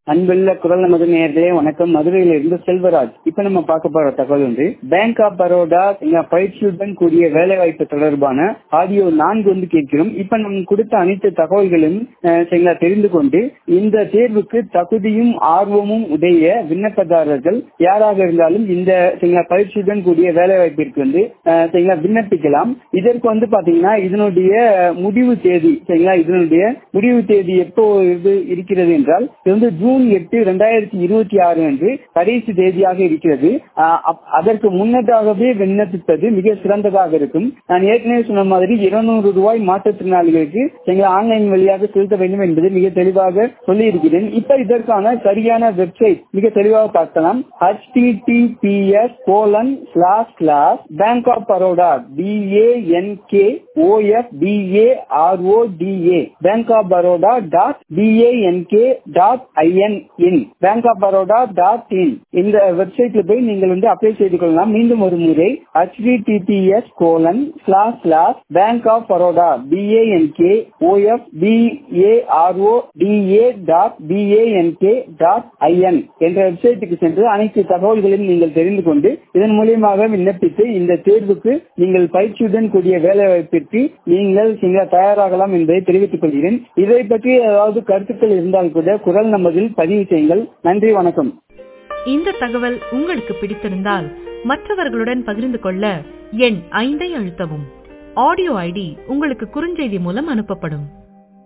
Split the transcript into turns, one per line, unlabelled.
அன்புள்ள குரல் நமது நேர்களே வணக்கம் மதுரையில இருந்து செல்வராஜ் இப்ப நம்ம பார்க்க போற தகவல் வந்து பேங்க் ஆஃப் பரோடா எங்க பயிற்சியுடன் கூடிய வேலை வாய்ப்பு தொடர்பான ஆடியோ நான்கு வந்து கேட்கிறோம் இப்ப நம்ம கொடுத்த அனைத்து தகவல்களும் அஹ், சரிங்களா தெரிந்து கொண்டு இந்த தேர்வுக்கு தகுதியும் ஆர்வமும் உடைய விண்ணப்பதாரர்கள் யாராக இருந்தாலும் இந்த சரிங்களா பயிற்சியுடன் கூடிய வேலை வாய்ப்பிற்கு வந்து அஹ், சரிங்களா விண்ணப்பிக்கலாம் இதற்கு வந்து பாத்தீங்கன்னா இதனுடைய முடிவு தேதி சரிங்களா இதனுடைய முடிவு தேதி எப்போ இது இருக்கிறது என்றால் இது வந்து ஜூன் எட்டு இரண்டாயிரத்தி இருபத்தி ஆறு அன்று கடைசி தேதியாக இருக்கிறது ஆஹ் அப்- அதற்கு முன்னதாகவே விண்ணப்பிப்பது மிக சிறந்ததாக இருக்கும் நான் ஏற்கனவே சொன்ன மாதிரி இருநூறு ரூபாய் மாற்றுத்திறனாளிகளுக்கு எங்களை ஆன்லைன் வழியாக செலுத்த வேண்டும் என்பதை மிக தெளிவாக சொல்லி இருக்கிறேன் இப்ப இதற்கான சரியான வெப்சைட் மிக தெளிவாக பார்க்கலாம் https colon slash slash Bank of Baroda BANK OF BARODA Bank of Baroda dot BANK dot IN in Bank of Baroda dot in இந்த வெப்சைட்ல போய் நீங்கள் வந்து அப்ளை செய்து கொள்ளலாம் மீண்டும் ஒரு முறை https colon slash slash Bank of Baroda BANK OF BARODA dot BANK dot IN என்ற வெப்சைட்டுக்கு சென்று அனைத்து தகவல்களையும் நீங்கள் தெரிந்து கொண்டு இதன் மூலியமாக விண்ணப்பித்து இந்த தேர்வுக்கு நீங்கள் பயிற்சியுடன் கூடிய வேலை வாய்ப்பிற்கு நீங்கள் சிங்க தயாராகலாம் என்பதை தெரிவித்துக் கொள்கிறேன் இதை பற்றி ஏதாவது கருத்துக்கள் இருந்தால் கூட குரல் நமதில் பதிவு செய்யுங்கள் நன்றி வணக்கம்
இந்த தகவல் உங்களுக்கு பிடித்திருந்தால் மற்றவர்களுடன் பகிர்ந்து கொள்ள எண் ஐந்தை அழுத்தவும் ஆடியோ ஐடி உங்களுக்கு குறுஞ்செய்தி மூலம் அனுப்பப்படும்